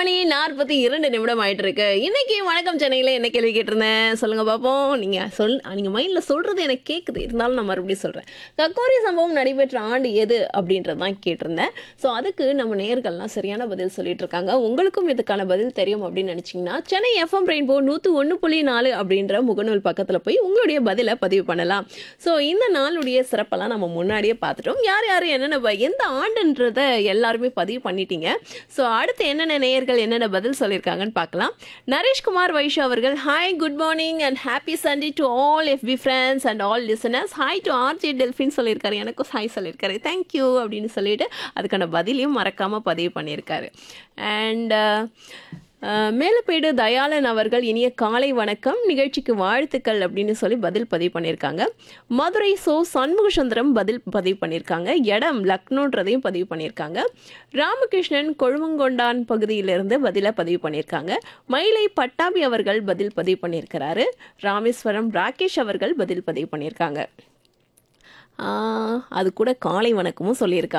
மணி நாற்பத்தி இரண்டு நிமிடம் ஆயிட்டு இருக்கு இன்னைக்கு வணக்கம் சென்னையில என்ன கேள்வி கேட்டிருந்தேன் சொல்லுங்க பாப்போம் நீங்க சொல் நீங்க மைண்ட்ல சொல்றது எனக்கு கேக்குது இருந்தாலும் நான் மறுபடியும் சொல்றேன் கக்கோரி சம்பவம் நடைபெற்ற ஆண்டு எது அப்படின்றது தான் கேட்டிருந்தேன் ஸோ அதுக்கு நம்ம நேர்கள்லாம் சரியான பதில் சொல்லிட்டு இருக்காங்க உங்களுக்கும் இதுக்கான பதில் தெரியும் அப்படின்னு நினைச்சீங்கன்னா சென்னை எஃப்எம் ரெயின்போ நூற்று ஒன்று புள்ளி நாலு அப்படின்ற முகநூல் பக்கத்தில் போய் உங்களுடைய பதிலை பதிவு பண்ணலாம் ஸோ இந்த நாளுடைய சிறப்பெல்லாம் நம்ம முன்னாடியே பார்த்துட்டோம் யார் யார் என்னென்ன ப- எந்த ஆண்டுன்றதை எல்லாருமே பதிவு பண்ணிட்டீங்க ஸோ அடுத்து என்னென்ன நேயர்கள் என்னென்ன பதில் சொல்லியிருக்காங்கன்னு பார்க்கலாம் நரேஷ்குமார் வைஷு அவர்கள் hi good morning and happy Sunday to all FB friends and all listeners hi to RJ Delphin சொல்லியிருக்காரு எனக்கும் ஹாய் சொல்லியிருக்காரு தேங்க்யூ அப்படின்னு சொல்லிட்டு அதுக்கான பதிலையும் மறக்காமல் பதிவு பண்ணியிருக்காரு அண்ட் மேலப்பேடு தயாளன் அவர்கள் இனிய காலை வணக்கம் நிகழ்ச்சிக்கு வாழ்த்துக்கள் அப்படின்னு சொல்லி பதில் பதிவு பண்ணியிருக்காங்க மதுரை சோ சண்முக சுந்தரம் பதில் பதிவு பண்ணியிருக்காங்க இடம் லக்னோன்றதையும் பதிவு பண்ணியிருக்காங்க ராமகிருஷ்ணன் கொழுமங்கொண்டான் பகுதியிலிருந்து பதிலை பதிவு பண்ணியிருக்காங்க மயிலை பட்டாபி அவர்கள் பதில் பதிவு பண்ணியிருக்கிறாரு ராமேஸ்வரம் ராகேஷ் அவர்கள் பதில் பதிவு பண்ணியிருக்காங்க ஆஹ், அது கூட காலை வணக்கமும் சொல்லியிருக்காங்க